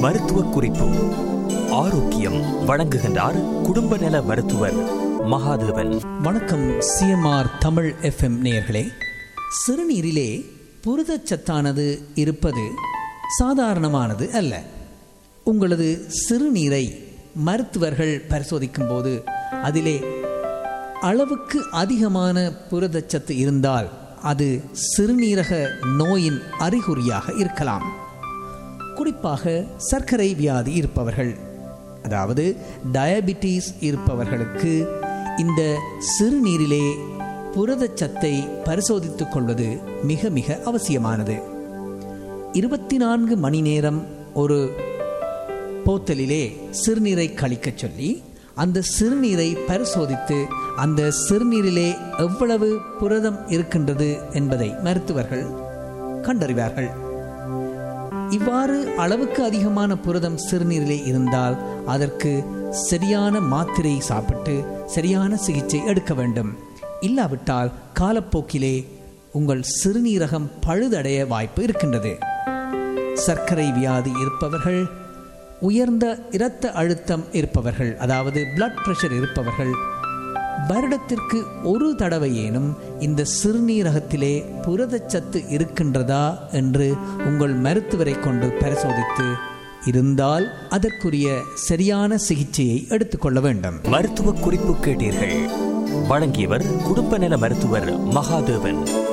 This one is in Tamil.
மருத்துவ குறிப்பு ஆரோக்கியம் வழங்குகின்றார் குடும்ப நல மருத்துவர் மகாதேவன் வணக்கம் சிஎம்ஆர் தமிழ் எஃப்எம் நேயர்களே சிறுநீரிலே புரதச்சத்தானது இருப்பது சாதாரணமானது அல்ல உங்களது சிறுநீரை மருத்துவர்கள் பரிசோதிக்கும் போது அதிலே அளவுக்கு அதிகமான புரதச்சத்து இருந்தால் அது சிறுநீரக நோயின் அறிகுறியாக இருக்கலாம் குறிப்பாக சர்க்கரை வியாதி இருப்பவர்கள் அதாவது டயபிட்டிஸ் இருப்பவர்களுக்கு இந்த சிறுநீரிலே புரதச்சத்தை பரிசோதித்துக் கொள்வது மிக மிக அவசியமானது இருபத்தி நான்கு மணி நேரம் ஒரு போத்தலிலே சிறுநீரை கழிக்கச் சொல்லி அந்த சிறுநீரை பரிசோதித்து அந்த சிறுநீரிலே எவ்வளவு புரதம் இருக்கின்றது என்பதை மருத்துவர்கள் கண்டறிவார்கள் இவ்வாறு அளவுக்கு அதிகமான புரதம் சிறுநீரிலே இருந்தால் அதற்கு சரியான மாத்திரை சாப்பிட்டு சரியான சிகிச்சை எடுக்க வேண்டும் இல்லாவிட்டால் காலப்போக்கிலே உங்கள் சிறுநீரகம் பழுதடைய வாய்ப்பு இருக்கின்றது சர்க்கரை வியாதி இருப்பவர்கள் உயர்ந்த இரத்த அழுத்தம் இருப்பவர்கள் அதாவது பிளட் பிரஷர் இருப்பவர்கள் வருடத்திற்கு ஒரு தடவையேனும் இந்த சிறுநீரகத்திலே புரதச்சத்து இருக்கின்றதா என்று உங்கள் மருத்துவரை கொண்டு பரிசோதித்து இருந்தால் அதற்குரிய சரியான சிகிச்சையை எடுத்துக்கொள்ள வேண்டும் மருத்துவ குறிப்பு கேட்டீர்கள் வழங்கியவர் குடும்ப நல மருத்துவர் மகாதேவன்